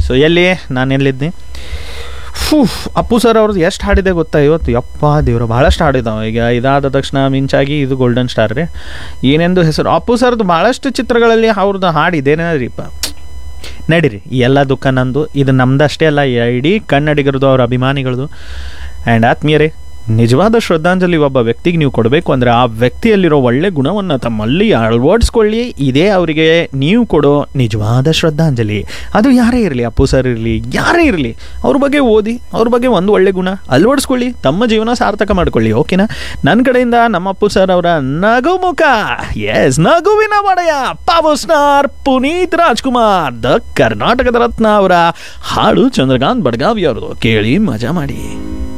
so ಎಲ್ಲಿ ನಾನು ಎಲ್ಲಿದ್ದೆ Pooh Appu sir ಅವ್ರದ್ದು ಎಷ್ಟು ಹಾಡಿದೆ ಗೊತ್ತಾ ಇವತ್ತು ಯಪ್ಪ ದೇವ್ರು ಭಾಳಷ್ಟು ಹಾಡಿದಾವೆ ಈಗ ಇದಾದ ತಕ್ಷಣ ಮಿಂಚಾಗಿ ಇದು ಗೋಲ್ಡನ್ ಸ್ಟಾರ್ ರೀ ಏನೆಂದು ಹೆಸರು ಅಪ್ಪು ಸರ್ದು ಭಾಳಷ್ಟು ಚಿತ್ರಗಳಲ್ಲಿ ಅವ್ರದ್ದು ಹಾಡಿದೇನೇ ರೀಪ ನಡೀರಿ ಈ ಎಲ್ಲ ದುಃಖ ನಂದು ಇದು ನಮ್ದಷ್ಟೇ ಅಲ್ಲ ಇಡೀ ಕನ್ನಡಿಗರದು ಅವ್ರ ಅಭಿಮಾನಿಗಳದು ಆ್ಯಂಡ್ ಆತ್ಮೀಯರೇ ನಿಜವಾದ ಶ್ರದ್ಧಾಂಜಲಿ ಒಬ್ಬ ವ್ಯಕ್ತಿಗೆ ನೀವು ಕೊಡಬೇಕು ಅಂದರೆ ಆ ವ್ಯಕ್ತಿಯಲ್ಲಿರೋ ಒಳ್ಳೆ ಗುಣವನ್ನು ತಮ್ಮಲ್ಲಿ ಅಳವಡಿಸ್ಕೊಳ್ಳಿ ಇದೇ ಅವರಿಗೆ ನೀವು ಕೊಡೋ ನಿಜವಾದ ಶ್ರದ್ಧಾಂಜಲಿ ಅದು ಯಾರೇ ಇರಲಿ ಅಪ್ಪು ಸರ್ ಇರಲಿ ಯಾರೇ ಇರಲಿ ಅವ್ರ ಬಗ್ಗೆ ಓದಿ ಅವ್ರ ಬಗ್ಗೆ ಒಂದು ಒಳ್ಳೆ ಗುಣ ಅಳವಡಿಸ್ಕೊಳ್ಳಿ ತಮ್ಮ ಜೀವನ ಸಾರ್ಥಕ ಮಾಡ್ಕೊಳ್ಳಿ ಓಕೆನಾ ನನ್ನ ಕಡೆಯಿಂದ ನಮ್ಮ ಅಪ್ಪು ಸರ್ ಅವರ ನಗು ಮುಖ ಎಸ್ ನಗುವಿನ ಒಡೆಯ ಪವರ್ ಸ್ಟಾರ್ ಪುನೀತ್ ರಾಜ್ಕುಮಾರ್ ದ ಕರ್ನಾಟಕದ ರತ್ನ ಅವರ ಹಾಡು ಚಂದ್ರಕಾಂತ್ ಬಡ್ಗಾವಿ ಅವ್ರದ್ದು ಕೇಳಿ ಮಜಾ ಮಾಡಿ